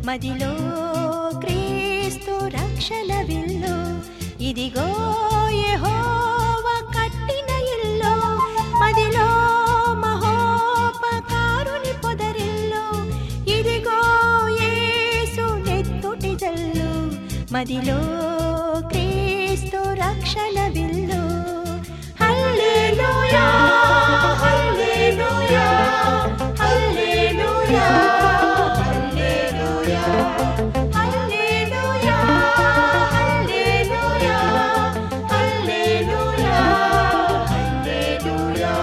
మదిలో క్రీస్తు రక్షణ విల్లు ఇదిగో యెహోవా కట్టిన ఇల్లు మదిలో మహోపకారుని పొదరిల్లు ఇదిగో యేసు నెత్తుటి జల్లు మదిలో క్రీస్తు రక్షణ విల్లు హల్లెలూయా హల్లెలూయా హల్లెలూయా హల్లెలూయా హల్లెలూయా హల్లెలూయా హల్లెలూయా హల్లెలూయా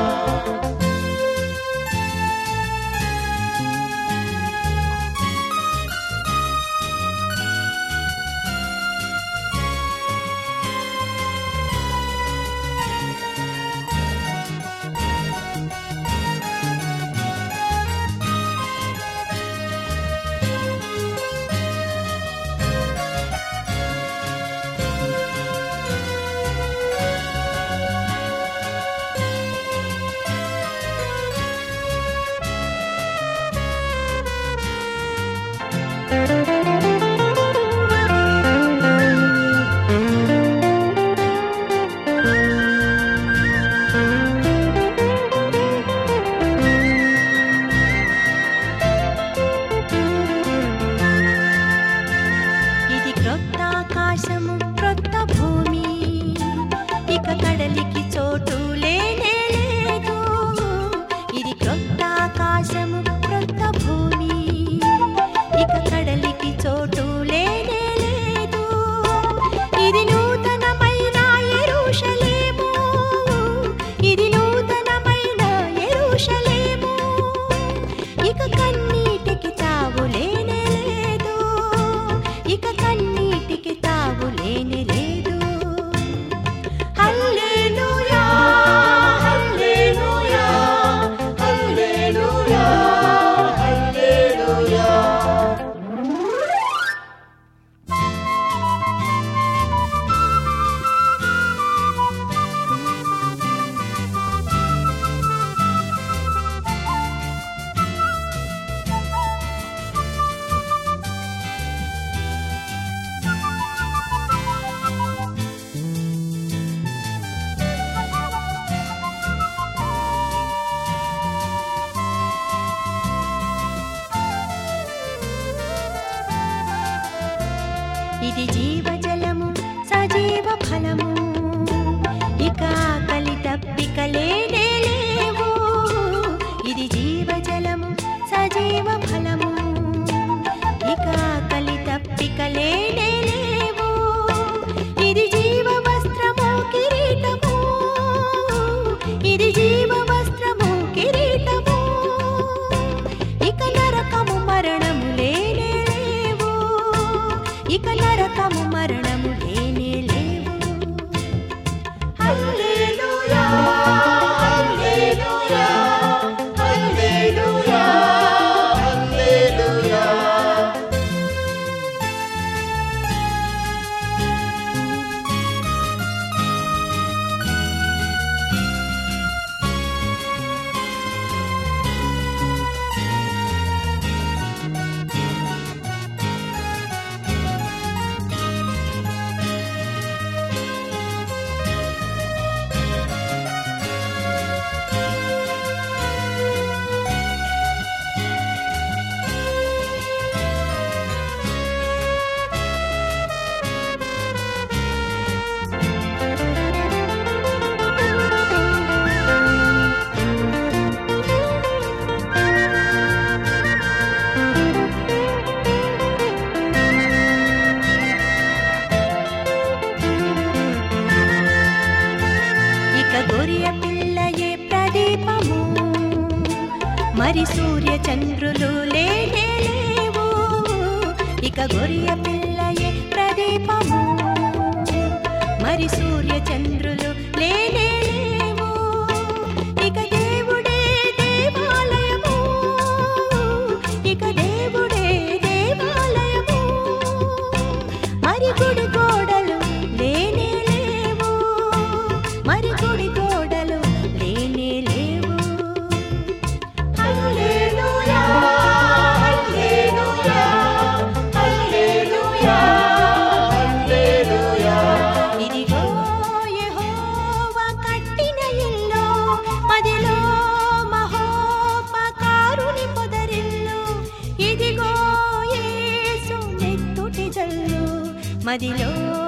ఇది క్రొత్త ఆకాశము క్రొత్త భూమి ఇక కడలికి చోటు లేనే లేదు ఇది క్రొత్త ఆకాశము క్రొత్త భూమి ఇక కడలికి చోటు లేనే లేదు ఇది నూతనమైన యెరూషలేము ఇది నూతనమైన యెరూషలేము ఇక కన్నీటికి తావు లేనే లేదు ఇక కన్నీటికి తావు లేనే లేదు హల్లెలూయా హల్లెలూయా హల్లెలూయా హల్లెలూయా ఇది జీవజలము సజీవ ఫలము ఇక ఆకలి తప్పిక లేనే లేవు ఇది జీవజలము సజీవ ఫలము ఇక ఆకలి తప్పిక లేనే లేవు ఇది జీవ వస్త్రము కిరీటము ఇది జీవ వస్త్రము కిరీటము ఇక నరకము మరణము లేనే లేవు ఇక నరకము మరణము లేనే లేవు హల్లెలూయా హల్లెలూయా హల్లెలూయా హల్లెలూయా ఇక గొరియ పిల్లయే ప్రదీపము మరి సూర్య చంద్రులు లేనే లేవు ఇక గొరియ పిల్లయే ప్రదీపము మరి సూర్య చంద్రులు లేనే లేవు ఇక దేవుడే దేవాలయము ఇక దేవుడే దేవాలయము మరి గుడి గోడలు లేనే లేవు మరి గుడి గోడలు లేనే లేవు హల్లెలూయా హల్లెలూయా మదిలో